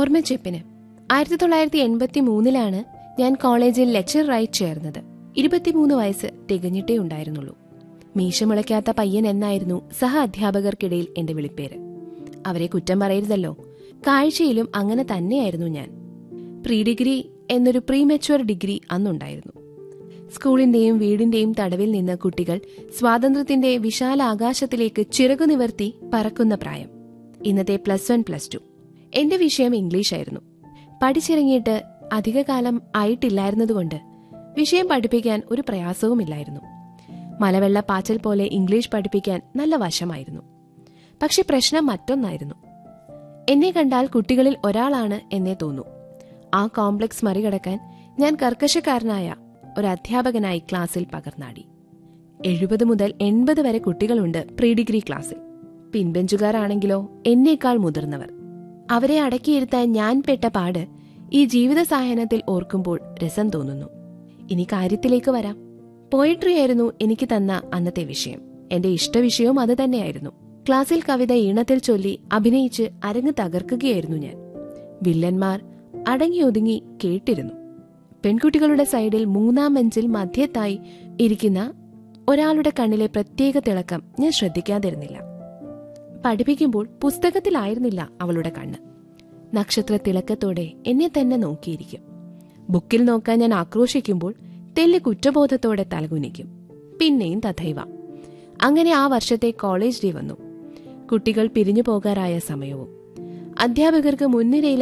ഓർമ്മച്ചെപ്പിന് ആയിരത്തി തൊള്ളായിരത്തി എൺപത്തി മൂന്നിലാണ് ഞാൻ കോളേജിൽ ലെക്ചറായി ചേർന്നത് ഇരുപത്തിമൂന്ന് വയസ്സ് തികഞ്ഞിട്ടേ ഉണ്ടായിരുന്നുള്ളൂ മീശ മുളയ്ക്കാത്ത പയ്യൻ എന്നായിരുന്നു സഹ അധ്യാപകർക്കിടയിൽ എന്റെ വിളിപ്പേര് അവരെ കുറ്റം പറയരുതല്ലോ കാഴ്ചയിലും അങ്ങനെ തന്നെയായിരുന്നു ഞാൻ പ്രീ ഡിഗ്രി എന്നൊരു പ്രീ മെച്വർ ഡിഗ്രി അന്നുണ്ടായിരുന്നു സ്കൂളിന്റെയും വീടിന്റെയും തടവിൽ നിന്ന് കുട്ടികൾ സ്വാതന്ത്ര്യത്തിന്റെ വിശാല ആകാശത്തിലേക്ക് ചിറകു നിവർത്തി പറക്കുന്ന പ്രായം ഇന്നത്തെ പ്ലസ് വൺ പ്ലസ് ടു എന്റെ വിഷയം ഇംഗ്ലീഷായിരുന്നു പഠിച്ചിറങ്ങിയിട്ട് അധികകാലം ആയിട്ടില്ലായിരുന്നതുകൊണ്ട് വിഷയം പഠിപ്പിക്കാൻ ഒരു പ്രയാസവുമില്ലായിരുന്നു മലവെള്ള പാച്ചൽ പോലെ ഇംഗ്ലീഷ് പഠിപ്പിക്കാൻ നല്ല വശമായിരുന്നു പക്ഷെ പ്രശ്നം മറ്റൊന്നായിരുന്നു എന്നെ കണ്ടാൽ കുട്ടികളിൽ ഒരാളാണ് എന്നേ തോന്നൂ ആ കോംപ്ലക്സ് മറികടക്കാൻ ഞാൻ കർക്കശക്കാരനായ ഒരു അധ്യാപകനായി ക്ലാസ്സിൽ പകർന്നാടി എഴുപത് മുതൽ എൺപത് വരെ കുട്ടികളുണ്ട് പ്രീ ഡിഗ്രി ക്ലാസ്സിൽ പിൻബെഞ്ചുകാരാണെങ്കിലോ എന്നേക്കാൾ മുതിർന്നവർ അവരെ അടക്കിയിരുത്താൻ ഞാൻ പെട്ട പാട് ഈ ജീവിത സാഹനത്തിൽ ഓർക്കുമ്പോൾ രസം തോന്നുന്നു ഇനി കാര്യത്തിലേക്ക് വരാം പോയിട്രി ആയിരുന്നു എനിക്ക് തന്ന അന്നത്തെ വിഷയം എന്റെ ഇഷ്ടവിഷയവും അത് തന്നെയായിരുന്നു ക്ലാസ്സിൽ കവിത ഈണത്തിൽ ചൊല്ലി അഭിനയിച്ച് അരങ്ങ് തകർക്കുകയായിരുന്നു ഞാൻ വില്ലന്മാർ അടങ്ങി ഒതുങ്ങി കേട്ടിരുന്നു പെൺകുട്ടികളുടെ സൈഡിൽ മൂന്നാം ബെഞ്ചിൽ മധ്യത്തായി ഇരിക്കുന്ന ഒരാളുടെ കണ്ണിലെ പ്രത്യേക തിളക്കം ഞാൻ ശ്രദ്ധിക്കാതിരുന്നില്ല പഠിപ്പിക്കുമ്പോൾ പുസ്തകത്തിലായിരുന്നില്ല അവളുടെ കണ്ണ് നക്ഷത്ര തിളക്കത്തോടെ എന്നെ തന്നെ നോക്കിയിരിക്കും ബുക്കിൽ നോക്കാൻ ഞാൻ ആക്രോശിക്കുമ്പോൾ തെല്ല് കുറ്റബോധത്തോടെ തലകുനിക്കും പിന്നെയും തഥൈവ അങ്ങനെ ആ വർഷത്തെ കോളേജ് ഡേ വന്നു കുട്ടികൾ പിരിഞ്ഞു പോകാറായ സമയവും അധ്യാപകർക്ക് മുൻനിരയിൽ